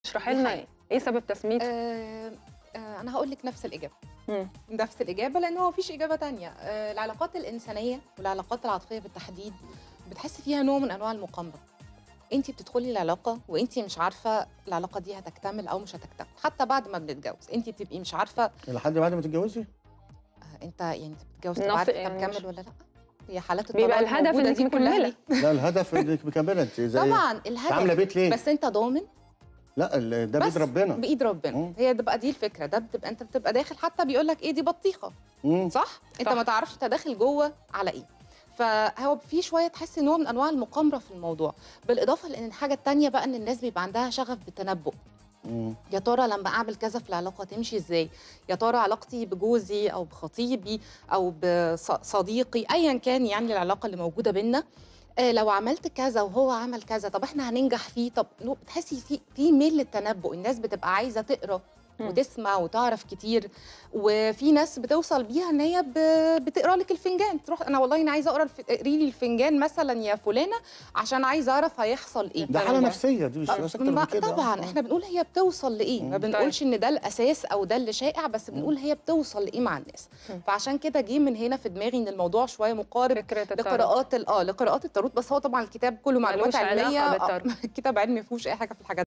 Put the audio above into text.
اشرحي دي لنا حقيقة. ايه ايه سبب تسميته آه آه انا هقول لك نفس الاجابه مم. نفس الاجابه لان هو مفيش اجابه تانية آه العلاقات الانسانيه والعلاقات العاطفيه بالتحديد بتحس فيها نوع من انواع المقامره انت بتدخلي العلاقه وانت مش عارفه العلاقه دي هتكتمل او مش هتكتمل حتى بعد ما بنتجوز انت بتبقي مش عارفه لحد بعد ما تتجوزي آه انت يعني انت بتتجوز نص- تبقى عارف يعني هتكمل مش- ولا لا هي حالات بيبقى الطلاق الهدف الموجودة إنك دي كلها مكملة. ليه؟ لا الهدف انك مكمله انت زي طبعا انت عامله الهدف بيت ليه؟ بس انت ضامن لا ال- ده بس بيت ربنا بايد ربنا مم. هي ده بقى دي الفكره ده بتبقى انت بتبقى داخل حتى بيقول لك ايه دي بطيخه مم. صح انت صح. ما تعرفش انت داخل جوه على ايه فهو في شويه تحس نوع من انواع المقامره في الموضوع بالاضافه لان الحاجه التانية بقى ان الناس بيبقى عندها شغف بالتنبؤ مم. يا ترى لما اعمل كذا في العلاقه تمشي ازاي يا ترى علاقتي بجوزي او بخطيبي او بصديقي ايا كان يعني العلاقه اللي موجوده بينا آه، لو عملت كذا وهو عمل كذا طب احنا هننجح فيه طب نو- بتحسي في في ميل للتنبؤ الناس بتبقى عايزه تقرا مم. وتسمع وتعرف كتير وفي ناس بتوصل بيها ان هي ب- بتقرا لك الفنجان تروح انا والله انا عايزه اقرا الف- اقري لي الفنجان مثلا يا فلانه عشان عايزه اعرف هيحصل ايه ده حاله الكلام ده. نفسيه دي مش مش اكتر ما- من كده طبعا آه. احنا بنقول هي بتوصل لايه ما مم. بنقولش ان ده الاساس او ده اللي شائع بس بنقول هي بتوصل لايه مع الناس مم. فعشان كده جه من هنا في دماغي ان الموضوع شويه مقارب فكره التاريخ. لقراءات ال- اه لقراءات التاروت بس هو طبعا الكتاب كله معلومات ملوش علاقة علميه آه، بالتاريخ. الكتاب علمي ما فيهوش اي حاجه في الحاجات